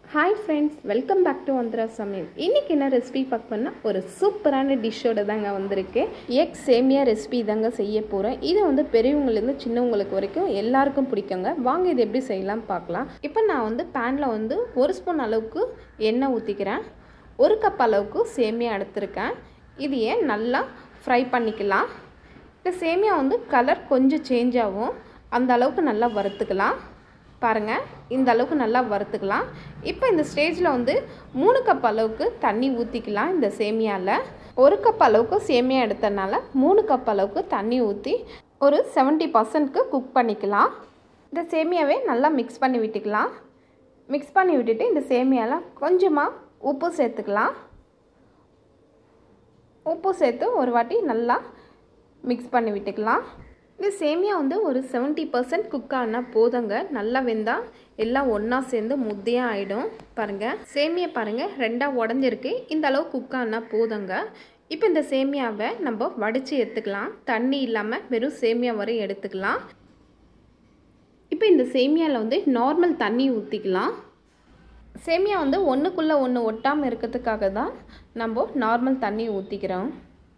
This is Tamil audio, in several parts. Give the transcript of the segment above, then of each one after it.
hi friends welcome back to வந்திரா சமையல் இன்றைக்கி என்ன ரெசிபி பார்க்க பண்ணால் ஒரு சூப்பரான டிஷ்ஷோட தாங்க வந்திருக்கு எக் சேமியா ரெசிபி தாங்க செய்ய போகிறேன் இது வந்து பெரியவங்கலேருந்து சின்னவங்களுக்கு வரைக்கும் எல்லாருக்கும் பிடிக்குங்க வாங்க இது எப்படி செய்யலாம் பார்க்கலாம் இப்போ நான் வந்து பேனில் வந்து ஒரு ஸ்பூன் அளவுக்கு எண்ணெய் ஊற்றிக்கிறேன் ஒரு கப் அளவுக்கு சேமியா எடுத்திருக்கேன் இது ஏன் நல்லா ஃப்ரை பண்ணிக்கலாம் இந்த சேமியா வந்து கலர் கொஞ்சம் சேஞ்ச் ஆகும் அந்த அளவுக்கு நல்லா வறுத்துக்கலாம் பாருங்கள் இந்த அளவுக்கு நல்லா வறுத்துக்கலாம் இப்போ இந்த ஸ்டேஜில் வந்து மூணு கப் அளவுக்கு தண்ணி ஊற்றிக்கலாம் இந்த சேமியாவில் ஒரு கப் அளவுக்கு சேமியா எடுத்தனால மூணு கப் அளவுக்கு தண்ணி ஊற்றி ஒரு செவன்ட்டி பர்சன்ட்க்கு குக் பண்ணிக்கலாம் இந்த சேமியாவே நல்லா மிக்ஸ் பண்ணி விட்டுக்கலாம் மிக்ஸ் பண்ணி விட்டுட்டு இந்த சேமியாவில் கொஞ்சமாக உப்பு சேர்த்துக்கலாம் உப்பு சேர்த்து ஒரு வாட்டி நல்லா மிக்ஸ் பண்ணி விட்டுக்கலாம் இந்த சேமியா வந்து ஒரு செவன்ட்டி பர்சன்ட் குக் ஆனால் போதுங்க நல்லா வெந்தால் எல்லாம் ஒன்றா சேர்ந்து முத்தியாக ஆகிடும் பாருங்கள் சேமியா பாருங்கள் ரெண்டாக உடஞ்சிருக்கு இந்த அளவு குக் ஆனால் போதுங்க இப்போ இந்த சேமியாவை நம்ம வடித்து எடுத்துக்கலாம் தண்ணி இல்லாமல் வெறும் சேமியா வரை எடுத்துக்கலாம் இப்போ இந்த சேமியாவில் வந்து நார்மல் தண்ணி ஊற்றிக்கலாம் சேமியா வந்து ஒன்றுக்குள்ளே ஒன்று ஒட்டாமல் இருக்கிறதுக்காக தான் நம்ம நார்மல் தண்ணி ஊற்றிக்கிறோம்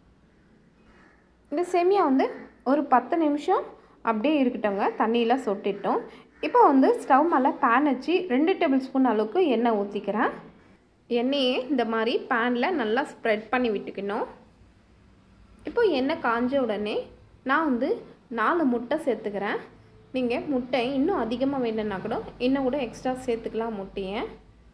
இந்த சேமியா வந்து ஒரு பத்து நிமிஷம் அப்படியே இருக்கட்டோங்க தண்ணியில் சொட்டிட்டோம் இப்போ வந்து ஸ்டவ் மேலே பேன் வச்சு ரெண்டு டேபிள் ஸ்பூன் அளவுக்கு எண்ணெய் ஊற்றிக்கிறேன் எண்ணெயை இந்த மாதிரி பேனில் நல்லா ஸ்ப்ரெட் பண்ணி விட்டுக்கணும் இப்போ எண்ணெய் காஞ்ச உடனே நான் வந்து நாலு முட்டை சேர்த்துக்கிறேன் நீங்கள் முட்டை இன்னும் அதிகமாக வேணும்னா கூட இன்னும் கூட எக்ஸ்ட்ரா சேர்த்துக்கலாம் முட்டையை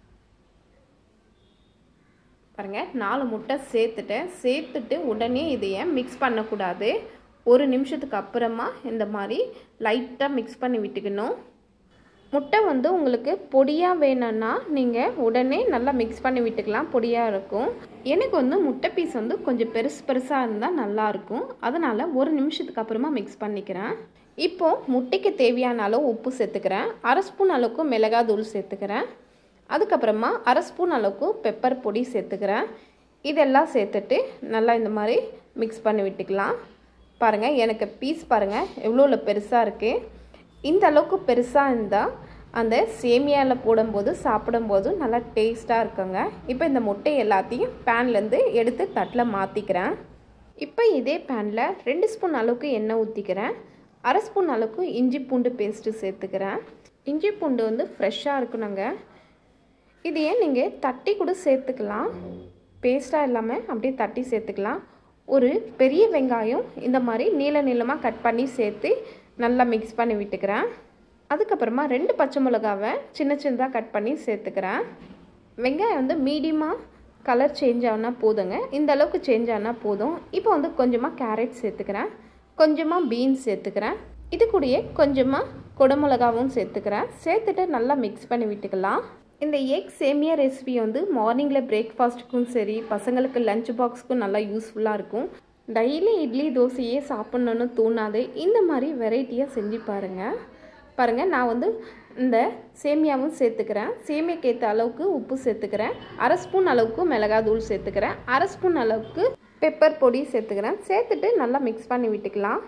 பாருங்கள் நாலு முட்டை சேர்த்துட்டேன் சேர்த்துட்டு உடனே இதையை மிக்ஸ் பண்ணக்கூடாது ஒரு நிமிஷத்துக்கு அப்புறமா இந்த மாதிரி லைட்டாக மிக்ஸ் பண்ணி விட்டுக்கணும் முட்டை வந்து உங்களுக்கு பொடியாக வேணும்னா நீங்கள் உடனே நல்லா மிக்ஸ் பண்ணி விட்டுக்கலாம் பொடியாக இருக்கும் எனக்கு வந்து முட்டை பீஸ் வந்து கொஞ்சம் பெருசு பெருசாக இருந்தால் நல்லாயிருக்கும் அதனால் ஒரு நிமிஷத்துக்கு அப்புறமா மிக்ஸ் பண்ணிக்கிறேன் இப்போது முட்டைக்கு தேவையான அளவு உப்பு சேர்த்துக்கிறேன் அரை ஸ்பூன் அளவுக்கு மிளகாய் தூள் சேர்த்துக்கிறேன் அதுக்கப்புறமா அரை ஸ்பூன் அளவுக்கு பெப்பர் பொடி சேர்த்துக்கிறேன் இதெல்லாம் சேர்த்துட்டு நல்லா இந்த மாதிரி மிக்ஸ் பண்ணி விட்டுக்கலாம் பாருங்கள் எனக்கு பீஸ் பாருங்கள் எவ்வளோ பெருசாக இருக்குது இந்த அளவுக்கு பெருசாக இருந்தால் அந்த சேமியாவில் போடும்போது சாப்பிடும்போது நல்லா டேஸ்ட்டாக இருக்குங்க இப்போ இந்த முட்டை எல்லாத்தையும் பேன்லேருந்து எடுத்து தட்டில் மாற்றிக்கிறேன் இப்போ இதே பேனில் ரெண்டு ஸ்பூன் அளவுக்கு எண்ணெய் ஊற்றிக்கிறேன் அரை ஸ்பூன் அளவுக்கு இஞ்சி பூண்டு பேஸ்ட்டு சேர்த்துக்கிறேன் இஞ்சி பூண்டு வந்து ஃப்ரெஷ்ஷாக இருக்கணுங்க இது ஏன் நீங்கள் தட்டி கூட சேர்த்துக்கலாம் பேஸ்ட்டாக இல்லாமல் அப்படியே தட்டி சேர்த்துக்கலாம் ஒரு பெரிய வெங்காயம் இந்த மாதிரி நீள நீளமாக கட் பண்ணி சேர்த்து நல்லா மிக்ஸ் பண்ணி விட்டுக்கிறேன் அதுக்கப்புறமா ரெண்டு பச்சை மிளகாவை சின்ன சின்னதாக கட் பண்ணி சேர்த்துக்கிறேன் வெங்காயம் வந்து மீடியமாக கலர் சேஞ்ச் ஆனால் போதுங்க இந்த அளவுக்கு சேஞ்ச் ஆனால் போதும் இப்போ வந்து கொஞ்சமாக கேரட் சேர்த்துக்கிறேன் கொஞ்சமாக பீன்ஸ் சேர்த்துக்கிறேன் இது கூடயே கொஞ்சமாக குடமிளகாவும் சேர்த்துக்கிறேன் சேர்த்துட்டு நல்லா மிக்ஸ் பண்ணி விட்டுக்கலாம் இந்த எக் சேமியா ரெசிபி வந்து மார்னிங்கில் பிரேக்ஃபாஸ்ட்டுக்கும் சரி பசங்களுக்கு லஞ்ச் பாக்ஸுக்கும் நல்லா யூஸ்ஃபுல்லாக இருக்கும் டெய்லி இட்லி தோசையே சாப்பிட்ணுன்னு தோணாது இந்த மாதிரி வெரைட்டியாக செஞ்சு பாருங்கள் பாருங்கள் நான் வந்து இந்த சேமியாவும் சேர்த்துக்கிறேன் சேமியாக்கு ஏற்ற அளவுக்கு உப்பு சேர்த்துக்கிறேன் அரை ஸ்பூன் அளவுக்கு மிளகாய் தூள் சேர்த்துக்கிறேன் அரை ஸ்பூன் அளவுக்கு பெப்பர் பொடி சேர்த்துக்கிறேன் சேர்த்துட்டு நல்லா மிக்ஸ் பண்ணி விட்டுக்கலாம்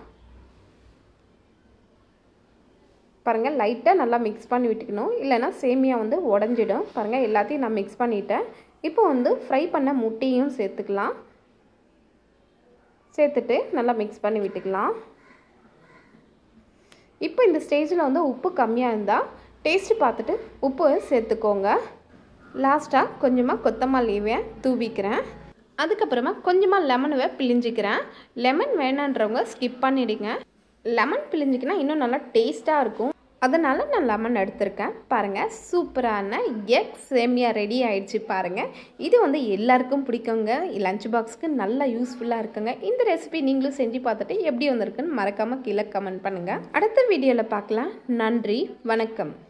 பாருங்கள் லைட்டாக நல்லா மிக்ஸ் பண்ணி விட்டுக்கணும் இல்லைனா சேமியா வந்து உடஞ்சிடும் பாருங்கள் எல்லாத்தையும் நான் மிக்ஸ் பண்ணிட்டேன் இப்போ வந்து ஃப்ரை பண்ண முட்டையும் சேர்த்துக்கலாம் சேர்த்துட்டு நல்லா மிக்ஸ் பண்ணி விட்டுக்கலாம் இப்போ இந்த ஸ்டேஜில் வந்து உப்பு கம்மியாக இருந்தால் டேஸ்ட்டு பார்த்துட்டு உப்பு சேர்த்துக்கோங்க லாஸ்ட்டாக கொஞ்சமாக கொத்தமல்லியை தூவிக்கிறேன் அதுக்கப்புறமா கொஞ்சமாக லெமனுவை பிழிஞ்சிக்கிறேன் லெமன் வேணான்றவங்க ஸ்கிப் பண்ணிவிடுங்க லெமன் பிழிஞ்சிக்கினா இன்னும் நல்லா டேஸ்ட்டாக இருக்கும் அதனால் நான் லெமன் எடுத்திருக்கேன் பாருங்கள் சூப்பரான எக் சேமியா ரெடி ஆயிடுச்சு பாருங்கள் இது வந்து எல்லாருக்கும் பிடிக்குங்க லஞ்ச் பாக்ஸ்க்கு நல்லா யூஸ்ஃபுல்லாக இருக்குங்க இந்த ரெசிபி நீங்களும் செஞ்சு பார்த்துட்டு எப்படி வந்திருக்குன்னு மறக்காமல் கீழே கமெண்ட் பண்ணுங்கள் அடுத்த வீடியோவில் பார்க்கலாம் நன்றி வணக்கம்